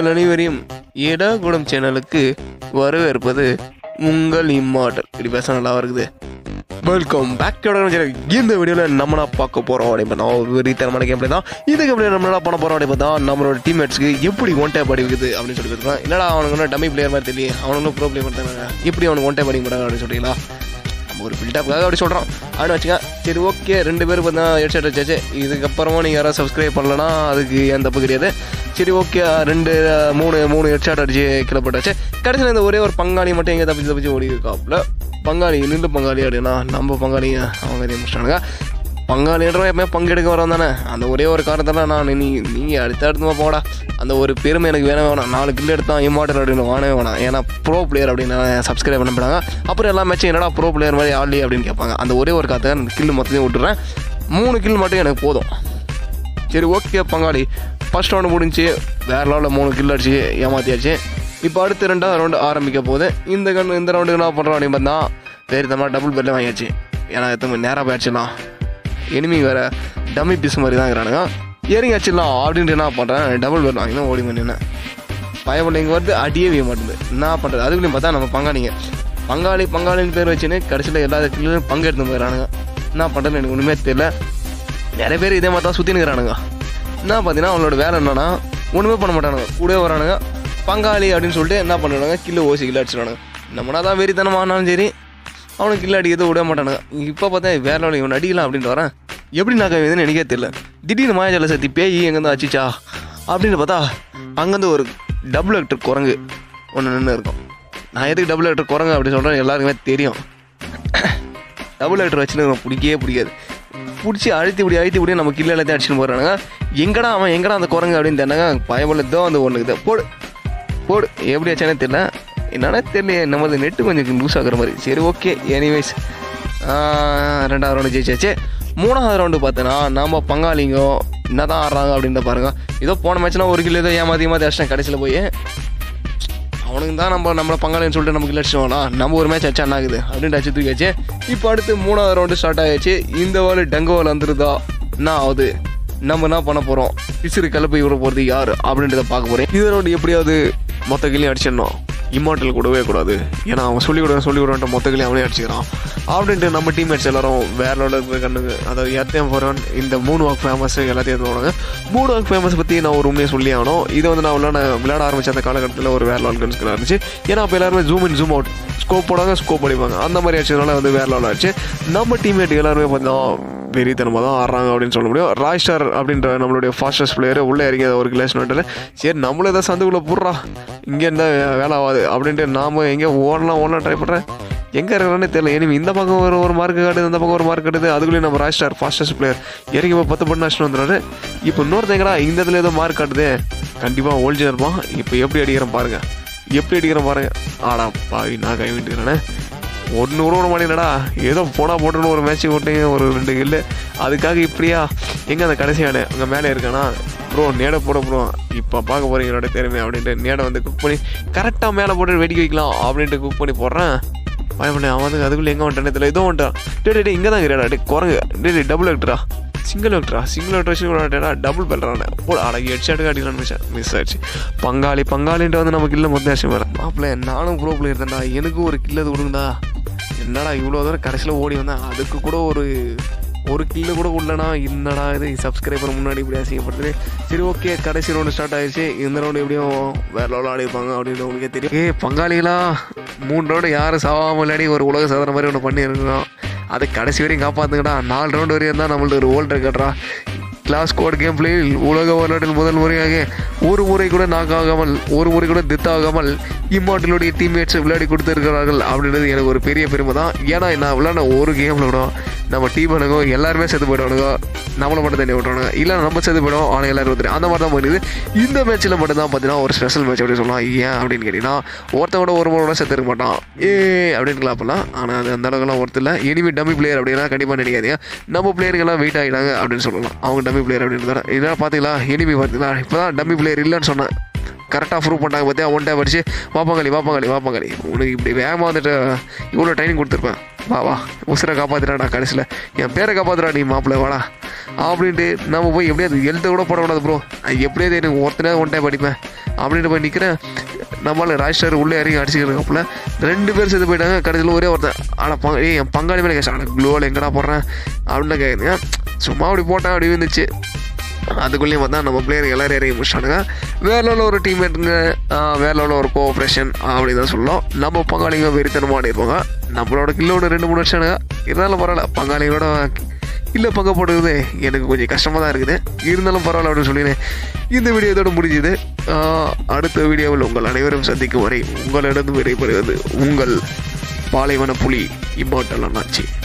உங்கள் அனைவரையும் இடகுடம் சேனலுக்கு வரவேற்பது உங்கள் இம்மார்டல் இப்படி பேச நல்லா இருக்குது வெல்கம் பேக் டு சேனல் இந்த வீடியோவில் நம்ம நான் பார்க்க போகிறோம் அப்படின்னு பார்த்தா ஒரு வெறித்தனமான கேம் தான் இந்த கேம்ல நம்ம என்ன பண்ண போகிறோம் அப்படின்னு பார்த்தா நம்மளோட டீம்மேட்ஸ்க்கு எப்படி ஒன் டேப் அடிக்குது அப்படின்னு சொல்லிட்டு இருக்கோம் என்னடா அவனுக்கு ஒன்றும் டம்மி பிளேயர் மாதிரி தெரியல அவனுக்கு ப்ரோ பிளேயர் தானே எப்படி அவனுக்கு ஒன் டேப் அடிக்க மாட்டாங்க அப்படின்னு சொல்றீங்களா நம்ம ஒரு பில்டப்புக்காக அப்படி சொல்கிறோம் அப்படின்னு வச்சுக்க சரி ஓகே ரெண்டு பேரும் பார்த்தா ஹெட்செட் வச்சாச்சு இதுக்கப்புறமா நீங்கள் யாராவது சப்ஸ்கிரைப் பண்ணலன்னா அதுக்கு என் தப்பு கிடையாது சரி ஓகே ரெண்டு மூணு மூணு ஹெட்ஷாட் அடிச்சு கீழே போட்டாச்சு கடைசியில் இந்த ஒரே ஒரு பங்காளி மட்டும் எங்கே தப்பிச்சு தப்பிச்சு ஓடி இருக்காப்புல பங்காளி நின்று பங்காளி அப்படின்னா நம்ம பங்காளி அவங்க இதே முடிச்சிட்டானுங்க பங்காளின்ற எப்பவுமே பங்கெடுக்க வரோம் தானே அந்த ஒரே ஒரு காரணத்தால நான் நீ நீங்கள் அடுத்த அடுத்து போடா அந்த ஒரு பெருமை எனக்கு வேணவே வேணாம் நாலு கில் எடுத்தான் இம்மார்டல் அப்படின்னு வானவே வேணாம் ஏன்னா ப்ரோ பிளேயர் அப்படின்னு சப்ஸ்கிரைப் பண்ண போனாங்க அப்புறம் எல்லா மேட்சும் என்னடா ப்ரோ பிளேயர் மாதிரி ஆடலி அப்படின்னு கேட்பாங்க அந்த ஒரே ஒரு காரணத்தை அந்த கில் மொத்தத்தையும் விட்டுறேன் மூணு கில் மட்டும் எனக்கு போதும் சரி ஓகே பங்காளி ஃபர்ஸ்ட் ரவுண்டு முடிஞ்சு வேறு லெவலில் மூணு கில் அடிச்சு ஏமாத்தியாச்சு இப்போ அடுத்து ரெண்டாவது ரவுண்டு ஆரம்பிக்க போகுது இந்த கண் இந்த ரவுண்டுக்கு என்ன பண்ணுறோம் அப்படின்னு பார்த்தா வேறு தம்மா டபுள் பெல்லே வாங்கியாச்சு ஏன்னா எத்தனை நேராக போயிடுச்சுலாம் எனிமி வேறு டம்மி பீஸ் மாதிரி தான் இருக்கிறானுங்க ஏறிங்க வச்சிடலாம் அப்படின்ட்டு என்ன பண்ணுறேன் டபுள் பெல் வாங்கி தான் ஓடி பண்ணினேன் பயப்பட இங்கே வருது அடியே வைய மாட்டேங்குது என்ன பண்ணுறது அதுக்குள்ளேயும் பார்த்தா நம்ம பங்காளிங்க பங்காளி பங்காளின்னு பேர் வச்சுன்னு கடைசியில் எல்லா கிள்ளையும் பங்கு எடுத்து போயிடறானுங்க என்ன பண்ணுறதுன்னு எனக்கு ஒன்றுமே தெரியல நிறைய பேர் இதே மாதிரி தான் சுற்றி நிற்கிறானுங்க என்ன பார்த்தீங்கன்னா அவங்களோட வேலை என்னன்னா ஒன்றுமே பண்ண மாட்டானுங்க கூடவே வரானுங்க பங்காளி அப்படின்னு சொல்லிட்டு என்ன பண்ணுறாங்க கிலோ ஓசி கிலோ அடிச்சிடுவானுங்க நம்மனா தான் வெறித்தனமானாலும் சரி அவனுக்கு கிலோ அடிக்கிறது விட மாட்டானுங்க இப்போ பார்த்தா வேற level இவன் அடிக்கலாம் அப்படின்ட்டு வரேன் எப்படி நான் கவிதுன்னு எனக்கே தெரியல திடீர்னு மாயாஜால சத்தி பேய் எங்கேருந்து அச்சிச்சா அப்படின்னு பார்த்தா அங்கேருந்து ஒரு டபுள் ஆக்டர் குரங்கு ஒன்று நின்று இருக்கும் நான் எதுக்கு டபுள் ஆக்டர் குரங்கு அப்படின்னு சொல்கிறேன் எல்லாருக்குமே தெரியும் டபுள் ஆக்டர் வச்சுன்னு எனக்கு பிடிக்கவே பிடிக்காது பிடிச்சி அழுத்தி இப்படி அழுத்தி இப்படி நம்ம கில்ல எல்லாத்தையும் அடிச்சுன்னு போகிறானுங்க எங்கடா அவன் எங்கடா அந்த குரங்கு அப்படின்னு தெரினாங்க பயமுள்ள தான் வந்து ஒன்றுக்குது போடு போடு எப்படி ஆச்சானே தெரியல என்னன்னா தெரியல நமது நெட்டு கொஞ்சம் லூஸ் ஆகுற மாதிரி சரி ஓகே எனிவேஸ் ரெண்டாவது ரவுண்டு ஜெயிச்சாச்சு மூணாவது ரவுண்டு பார்த்தோன்னா நம்ம பங்காளிங்க என்ன தான் ஆடுறாங்க அப்படின்னு பாருங்க ஏதோ போன மேட்ச்னா ஒரு கிலோ ஏதோ ஏமாத்தி ஏமாத்தி அடிச்சிட்டேன் கடைசியில் போய் அவனுக்கு தான் நம்ம நம்மள பங்காளின்னு சொல்லிட்டு நமக்கு இலட்சியம்னா நம்ம ஒரு மேட்ச் அச்சா ஆகுது அப்படின்ட்டு அச்சு தூக்கியாச்சு இப்போ அடுத்து மூணாவது ரவுண்டு ஸ்டார்ட் ஆயாச்சு இந்த வால் டங்கோவில் வந்துருதா என்ன ஆகுது நம்ம என்ன பண்ண போகிறோம் பிசிறு கிளப்பி விட போகிறது யார் அப்படின்றத பார்க்க போகிறேன் இந்த ரவுண்டு எப்படியாவது மொத்த கிளியும் அடிச்சிடணும் இம்மார்டல் கூடவே கூடாது ஏன்னா அவன் சொல்லி விடுறேன் சொல்லி விடுறேன் மொத்த கிளியும் அவனே அடிச்சுக்கிறான் அப்படின்ட்டு நம்ம டீம்மேட்ஸ் எல்லாரும் வேற லெவலில் இருக்கிற கண்ணுங்க அதாவது எத்தையும் போகிறவன் இந்த மூணு வாக் ஃபேமஸ் எல்லாத்தையும் எடுத்துவாங்க மூணு வாக் ஃபேமஸ் பற்றி நான் ஒரு உண்மையை சொல்லி ஆகணும் இதை வந்து நான் விளையாட விளையாட ஆரம்பிச்ச அந்த காலகட்டத்தில் ஒரு வேற லெவல் கன்ஸ்களாக இருந்துச்சு ஏன்னா அப்போ எல்லாருமே zoom in zoom out scope போடாங்க ஸ்கோப் அடிப்பாங்க அந்த மாதிரி ஆச்சுனால வந்து வேற லெவல் ஆச்சு நம்ம டீம்மேட் எல்லாருமே பார்த்தோம் வெறித்தனமாக தான் ஆடுறாங்க அப்படின்னு சொல்ல முடியும் ராய் ஸ்டார் அப்படின்ற நம்மளுடைய ஃபாஸ்டஸ்ட் பிளேயர் உள்ளே இறங்கி ஒரு கிளாஸ் நோட்டில் சரி நம்மளும் ஏதாவது சந்துக்குள்ளே போடுறா இங்கே இருந்தால் வேலை ஆகாது அப்படின்ட்டு நாம எங்கே ஓடலாம் ஓடலாம் ட்ரை பண்ணுறேன் எங்கே இருக்கிறானே தெரியல இனிமே இந்த பக்கம் ஒரு ஒரு மார்க் காட்டுது இந்த பக்கம் ஒரு மார்க் காட்டுது அதுக்குள்ளேயும் நம்ம ராய் ஸ்டார் ஃபாஸ்டஸ்ட் பிளேயர் இறங்கி போய் பத்து பண்ணு அடிச்சுட்டு வந்துடுறாரு இப்போ இன்னொருத்தங்கடா இந்த இடத்துல ஏதோ மார்க் காட்டுது கண்டிப்பாக ஓல்ஜின் இருப்பான் இப்போ எப்படி அடிக்கிறேன் பாருங்க எப்படி அடிக்கிறேன் பாருங்க ஆடா பாவி நான் கை விட்டுக்கிறேனே ஒன்று கூட விட மாட்டேங்கடா ஏதோ போனா போட்டுன்னு ஒரு மேட்ச் விட்டீங்க ஒரு ரெண்டு கில்லு அதுக்காக இப்படியா எங்கே அந்த கடைசி ஆடு அங்கே மேலே இருக்கானா ப்ரோ நேடை போட ப்ரோ இப்போ பார்க்க போகிறீங்க என்னோட திறமை அப்படின்ட்டு நேடை வந்து குக் பண்ணி கரெக்டாக மேலே போட்டு வெடிக்க வைக்கலாம் அப்படின்ட்டு குக் பண்ணி போடுறேன் பயப்பட அவன் வந்து அதுக்குள்ளே எங்கே வந்துட்டானே தெரியல ஏதோ வந்துட்டான் டே டே இங்கே தான் இருக்கிறாடா டே குரங்கு டே டே டபுள் ஆக்டரா சிங்கிள் ஆக்டரா சிங்கிள் ஆக்டர் வச்சு விளையாட்டா டபுள் பெல்றானே போட அட ஹெட் ஷாட்டுக்கு அடிக்கலாம்னு மிஸ் மிஸ் ஆயிடுச்சு பங்காளி பங்காளின்ட்டு வந்து நமக்கு இல்லை மொத்தம் ஆச்சு வேறு மாப்பிள்ள நானும் ப்ரோ பிளேயர் தான்டா எனக்கும் ஒரு கில்லது கொடுங்கடா என்னடா இவ்வளோ தூரம் கடைசியில் ஓடி வந்தேன் அதுக்கு கூட ஒரு ஒரு கில்லு கூட உள்ளனா என்னடா இது சப்ஸ்கிரைபர் முன்னாடி இப்படி அசிங்கப்படுத்துது சரி ஓகே கடைசி ரவுண்டு ஸ்டார்ட் ஆயிடுச்சு இந்த ரவுண்டு எப்படியும் வேற லெவலில் ஆடிருப்பாங்க அப்படின்னு உங்களுக்கே தெரியும் ஏ பங்காளிகளா மூணு ரவுண்டு யாரும் சாவாமல் விளையாடி ஒரு உலக சாதனை மாதிரி ஒன்று பண்ணியிருக்கோம் அதை கடைசி வரையும் காப்பாற்றுங்கடா நாலு ரவுண்டு வரையும் தான் நம்மள்ட்ட ஒரு ஓல்ட் ரெக்கார்ட்ரா கிளாஸ் கோட் கேம் பிளேயில் உலக வரலாற்றில் முதல் முறையாக ஒரு முறை கூட நாக் ஆகாமல் ஒரு முறை கூட டெத் ஆகாமல் இம்மார்டலுடைய டீம்மேட்ஸ் விளையாடி கொடுத்துருக்கிறார்கள் அப்படின்றது எனக்கு ஒரு பெரிய பெருமை தான் ஏன்னா நான் விளையாட ஒரு கேமில் கூட நம்ம டீம் அணுகோ எல்லாருமே செத்து போயிடுவானுங்க நம்மளை மட்டும் தண்ணி விட்டுறானுங்க இல்லை நம்ம செத்து போயிடும் ஆனால் எல்லாரும் தெரியும் அந்த மாதிரி தான் போயிடுது இந்த மேட்ச்சில் மட்டும் தான் பார்த்தீங்கன்னா ஒரு ஸ்பெஷல் மேட்ச் அப்படி சொல்லலாம் ஏன் அப்படின்னு கேட்டிங்கன்னா ஒருத்தன் கூட ஒரு முறை கூட செத்து இருக்க மாட்டான் ஏ அப்படின்னு கிளாப்பலாம் ஆனால் அது அந்த அளவுக்குலாம் ஒருத்தர் இல்லை எனிமி டம்மி பிளேயர் அப்படின்னா கண்டிப்பாக நினைக்காதீங்க நம்ம பிளேயருக்கெல்லாம் வெயிட் ஆகிட்டாங்க அப்படின்னு சொல்லலாம் அவங்க டம்மி பிளேயர் அப்படின்னு இதெல்லாம் பார்த்தீங்களா எனிமி பார்த்தீங்களா இப்போ தான் டம்மி பிளேயர் இல்லைன்னு சொன்னேன் கரெக்டாக ப்ரூவ் பண்ணாங்க பார்த்தியா ஒன் டே படிச்சு வாப்பாங்களி வாப்பாங்களி வாப்பாங்களி உனக்கு இப்படி வேகமாக வந்துட்டு இவ்வளோ ட்ரைனிங் கொடுத்துருப்பேன் வா வா உசுரை காப்பாத்துறாடா கடைசியில் என் பேரை காப்பாத்துறா நீ மாப்பிள்ள வாடா அப்படின்ட்டு நம்ம போய் எப்படியாவது எழுத கூட போடக்கூடாது ப்ரோ எப்படியாவது எனக்கு ஒருத்தனே ஒன் டைம் படிப்பேன் அப்படின்ட்டு போய் நிற்கிறேன் நம்மளால ராஜ்ஸ்டார் உள்ளே இறங்கி அடிச்சுக்கிறப்பல ரெண்டு பேர் செத்து போயிட்டாங்க கடைசியில் ஒரே ஒருத்தன் ஆனால் பங்க ஏய் என் பங்காளி மேலே கேட்க ஆனால் க்ளோவில் எங்கடா போடுறேன் அப்படின்னு கேட்குறீங்க சும்மா அப்படி போட்டேன் அப்படி இருந்துச்சு அதுக்குள்ளேயும் பார்த்தா நம்ம பிளேயர் எல்லாரும் இறங்கி முடிச்சானுங்க வேற லெவலில் ஒரு டீம்மேட்டுங்க வேற லெவலில் ஒரு கோஆப்ரேஷன் அப்படி தான் சொல்லலாம் நம்ம பங்காளிங்க வெறித்தனமாக இருப்பாங்க நம்மளோட கில்லோட ரெண்டு மூணு வருஷம் இருந்தாலும் பரவாயில்ல பங்காளிகளோட இல்லை பங்கு போடுறது எனக்கு கொஞ்சம் கஷ்டமாக தான் இருக்குது இருந்தாலும் பரவாயில்ல அப்படின்னு சொல்லினேன் இந்த வீடியோ இதோட முடிஞ்சுது ஆஹ் அடுத்த வீடியோவில் உங்கள் அனைவரும் சந்திக்கும் வரை உங்களிடம் விடைபெறுவது உங்கள் பாலைவன புலி இம்மாட்டல் அண்ணாச்சி